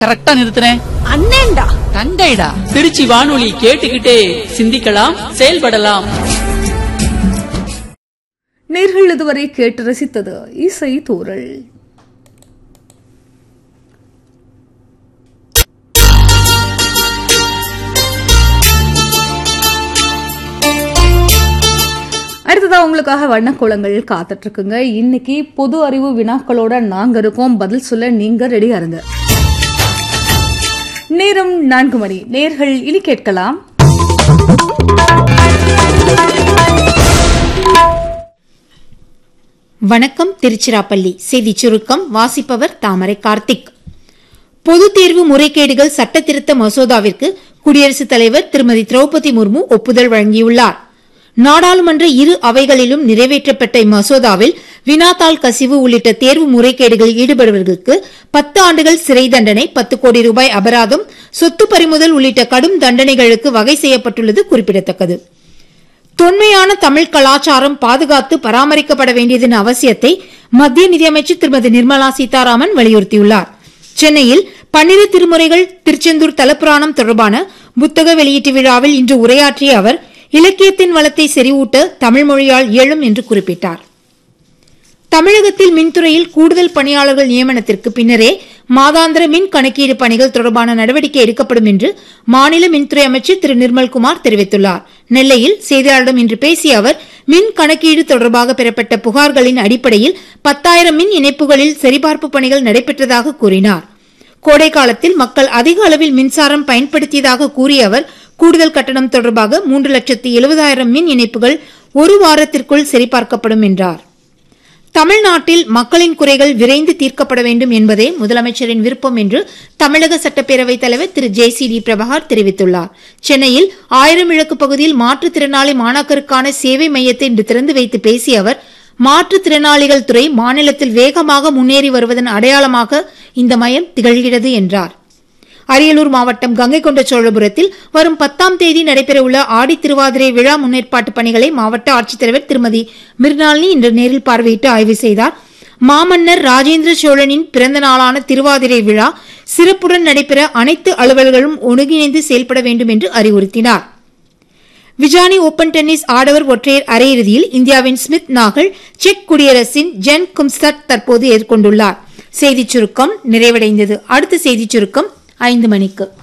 கரெக்டா நிறுத்தினேன் அண்ணேண்டா தங்கைடா திருச்சி வானொலி கேட்டுக்கிட்டே சிந்திக்கலாம் செயல்படலாம் நேர்கள் இதுவரை கேட்டு ரசித்தது இசை தூரல் அடுத்ததா உங்களுக்காக வண்ணக்கோலங்கள் காத்துட்டு இருக்குங்க இன்னைக்கு பொது அறிவு வினாக்களோட நாங்க இருக்கோம் பதில் சொல்ல நீங்க ரெடியா இருங்க நேரம் நான்கு மணி நேர்கள் இனி கேட்கலாம் வணக்கம் திருச்சிராப்பள்ளி செய்தி சுருக்கம் வாசிப்பவர் தாமரை கார்த்திக் பொதுத் தேர்வு முறைகேடுகள் சட்ட திருத்த மசோதாவிற்கு குடியரசுத் தலைவர் திருமதி திரௌபதி முர்மு ஒப்புதல் வழங்கியுள்ளார் நாடாளுமன்ற இரு அவைகளிலும் நிறைவேற்றப்பட்ட இம்மசோதாவில் வினாத்தாள் கசிவு உள்ளிட்ட தேர்வு முறைகேடுகளில் ஈடுபடுவர்களுக்கு பத்து ஆண்டுகள் சிறை தண்டனை பத்து கோடி ரூபாய் அபராதம் சொத்து பறிமுதல் உள்ளிட்ட கடும் தண்டனைகளுக்கு வகை செய்யப்பட்டுள்ளது குறிப்பிடத்தக்கது தொன்மையான தமிழ் கலாச்சாரம் பாதுகாத்து பராமரிக்கப்பட வேண்டியதன் அவசியத்தை மத்திய நிதியமைச்சர் திருமதி நிர்மலா சீதாராமன் வலியுறுத்தியுள்ளார் சென்னையில் பன்னிரு திருமுறைகள் திருச்செந்தூர் தலப்புராணம் தொடர்பான புத்தக வெளியீட்டு விழாவில் இன்று உரையாற்றிய அவர் இலக்கியத்தின் வளத்தை செறிவூட்ட தமிழ் மொழியால் இயலும் என்று குறிப்பிட்டார் தமிழகத்தில் மின்துறையில் கூடுதல் பணியாளர்கள் நியமனத்திற்கு பின்னரே மாதாந்திர மின் கணக்கீடு பணிகள் தொடர்பான நடவடிக்கை எடுக்கப்படும் என்று மாநில மின்துறை அமைச்சர் திரு நிர்மல்குமார் தெரிவித்துள்ளார் நெல்லையில் செய்தியாளர்களிடம் இன்று பேசிய அவர் மின் கணக்கீடு தொடர்பாக பெறப்பட்ட புகார்களின் அடிப்படையில் பத்தாயிரம் மின் இணைப்புகளில் சரிபார்ப்பு பணிகள் நடைபெற்றதாக கூறினார் கோடை காலத்தில் மக்கள் அதிக அளவில் மின்சாரம் பயன்படுத்தியதாக கூறிய அவர் கூடுதல் கட்டணம் தொடர்பாக மூன்று லட்சத்து எழுபதாயிரம் மின் இணைப்புகள் ஒரு வாரத்திற்குள் சரிபார்க்கப்படும் என்றார் தமிழ்நாட்டில் மக்களின் குறைகள் விரைந்து தீர்க்கப்பட வேண்டும் என்பதே முதலமைச்சரின் விருப்பம் என்று தமிழக சட்டப்பேரவைத் தலைவர் திரு ஜே சி டி பிரபாகர் தெரிவித்துள்ளார் சென்னையில் ஆயிரம் விளக்கு பகுதியில் மாற்றுத்திறனாளி மாணாக்கருக்கான சேவை மையத்தை இன்று திறந்து வைத்து பேசிய அவர் மாற்றுத்திறனாளிகள் துறை மாநிலத்தில் வேகமாக முன்னேறி வருவதன் அடையாளமாக இந்த மையம் திகழ்கிறது என்றார் அரியலூர் மாவட்டம் கங்கை கொண்ட சோழபுரத்தில் வரும் பத்தாம் தேதி நடைபெறவுள்ள ஆடி திருவாதிரை விழா முன்னேற்பாட்டு பணிகளை மாவட்ட ஆட்சித்தலைவர் திருமதி மிர்னாலினி இன்று நேரில் பார்வையிட்டு ஆய்வு செய்தார் மாமன்னர் ராஜேந்திர சோழனின் பிறந்த நாளான திருவாதிரை விழா சிறப்புடன் நடைபெற அனைத்து அலுவலர்களும் ஒருங்கிணைந்து செயல்பட வேண்டும் என்று அறிவுறுத்தினார் விஜானி ஓபன் டென்னிஸ் ஆடவர் ஒற்றையர் அரையிறுதியில் இந்தியாவின் ஸ்மித் நாகல் செக் குடியரசின் ஜென் கும்ஸ்தட் தற்போது எதிர்கொண்டுள்ளார் செய்திச் சுருக்கம் நிறைவடைந்தது அடுத்த செய்திச் சுருக்கம் ஐந்து மணிக்கு